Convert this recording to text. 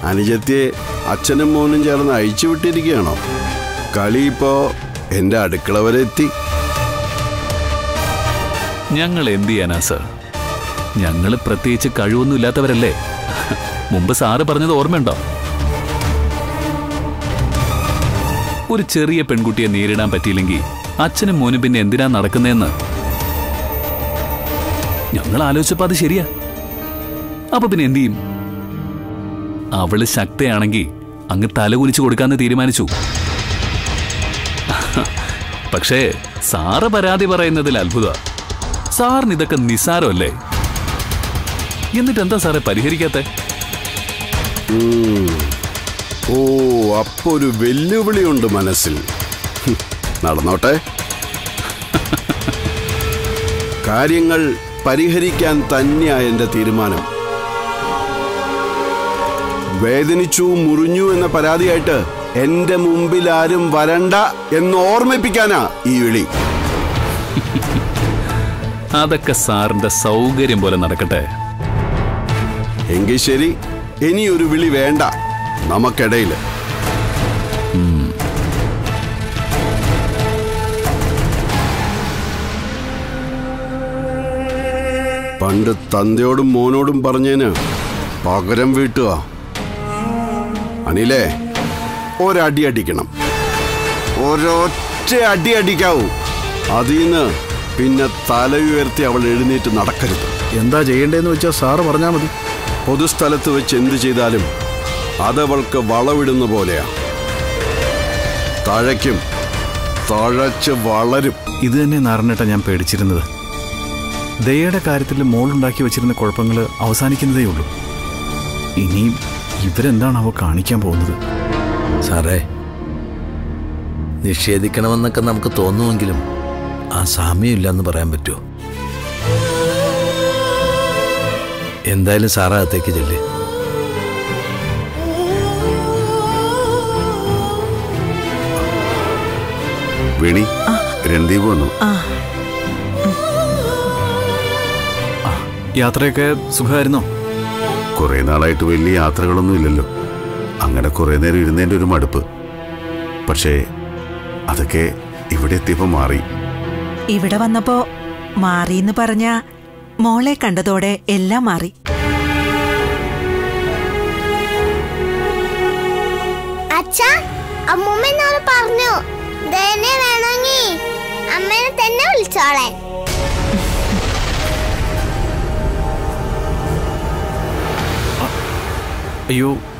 അനുജത്തിയെ അച്ഛനും മോനും ചേർന്ന് അയച്ചു വിട്ടിരിക്കുകയാണോ കളി ഇപ്പോ എന്റെ അടുക്കള വരെ എത്തി ഞങ്ങൾ എന്ത് ചെയ്യാനാ സർ ഞങ്ങൾ പ്രത്യേകിച്ച് കഴിവൊന്നും ഇല്ലാത്തവരല്ലേ മുമ്പ് സാറ് പറഞ്ഞത് ഓർമ്മയുണ്ടോ ഒരു ചെറിയ പെൺകുട്ടിയെ നേരിടാൻ പറ്റിയില്ലെങ്കിൽ അച്ഛനും മോനും പിന്നെ എന്തിനാ നടക്കുന്നതെന്ന് ഞങ്ങൾ ആലോചിച്ചപ്പോ അത് ശരിയാ അപ്പൊ പിന്നെ എന്ത് ചെയ്യും അവള് ശക്തയാണെങ്കിൽ അങ്ങ് തലകുലിച്ചു കൊടുക്കാന്ന് തീരുമാനിച്ചു പക്ഷേ സാറ് പരാതി പറയുന്നതിൽ അത്ഭുത സാറിന് ഇതൊക്കെ നിസ്സാരമല്ലേ എന്നിട്ട് എന്താ സാറെ പരിഹരിക്കാത്തെ ഉം. ഓ അപ്പൊ ഒരു വെല്ലുവിളിയുണ്ട് മനസ്സിൽ ഹും, നടന്നോട്ടെ കാര്യങ്ങൾ പരിഹരിക്കാൻ തന്നെയാ എന്റെ തീരുമാനം വേദനിച്ചു മുറിഞ്ഞു എന്ന പരാതിയായിട്ട് എന്റെ മുമ്പിൽ ആരും വരണ്ട എന്ന് ഓർമ്മിപ്പിക്കാനാ ഈ വിളി അതൊക്കെ സാറിന്റെ സൗകര്യം പോലെ നടക്കട്ടെ എങ്കിൽ ശരി ഇനി ഒരു വിളി വേണ്ട നമുക്കിടയിൽ പണ്ട് തന്തയോടും മോനോടും പറഞ്ഞേന് പകരം വീട്ടുക അനിലേ ഒരടി അടിക്കണം ഒരൊറ്റ അടി അടിക്കാവൂ അതിന്ന് പിന്നെ തല ഉയർത്തി അവൾ എഴുന്നേറ്റ് നടക്കരുത് എന്താ ചെയ്യേണ്ടതെന്ന് വെച്ചാൽ സാറ് പറഞ്ഞാൽ മതി പൊതുസ്ഥലത്ത് വെച്ച് എന്ത് ചെയ്താലും അതവൾക്ക് വളവിടുന്ന പോലെയാ തഴയ്ക്കും തഴച്ച് വളരും ഇത് തന്നെ നാരണേട്ട ഞാൻ പേടിച്ചിരുന്നത് ദയയുടെ കാര്യത്തിൽ മോളുണ്ടാക്കി വെച്ചിരുന്ന കുഴപ്പങ്ങൾ അവസാനിക്കുന്നതേ ഉള്ളൂ ഇനിയും ഇവരെന്താണ് അവ കാണിക്കാൻ പോകുന്നത് സാറേ നിഷേധിക്കണമെന്നൊക്കെ നമുക്ക് തോന്നുമെങ്കിലും ആ സാമ്യമില്ലെന്ന് പറയാൻ പറ്റുമോ എന്തായാലും സാറ് അകത്തേക്ക് ചെല്ലേ വേണി രൺദീപ് വന്നു യാത്രയൊക്കെ സുഖമായിരുന്നോ കുറെ നാളായിട്ട് വലിയ യാത്രകളൊന്നും ഇല്ലല്ലോ അങ്ങനെ കുറെ നേരം ഇരുന്നതിന്റെ ഒരു മടുപ്പ് പക്ഷേ അതൊക്കെ ഇവിടെ എത്തിയപ്പോ മാറി ഇവിടെ വന്നപ്പോ മാറിന്ന് പറഞ്ഞ മോളെ കണ്ടതോടെ എല്ലാം മാറി അച്ഛാ അമ്മൂമ്മ എന്നോട് പറഞ്ഞു ധനെ വേണമെങ്കിൽ അമ്മേനെ തന്നെ വിളിച്ചോളെ അയ്യോ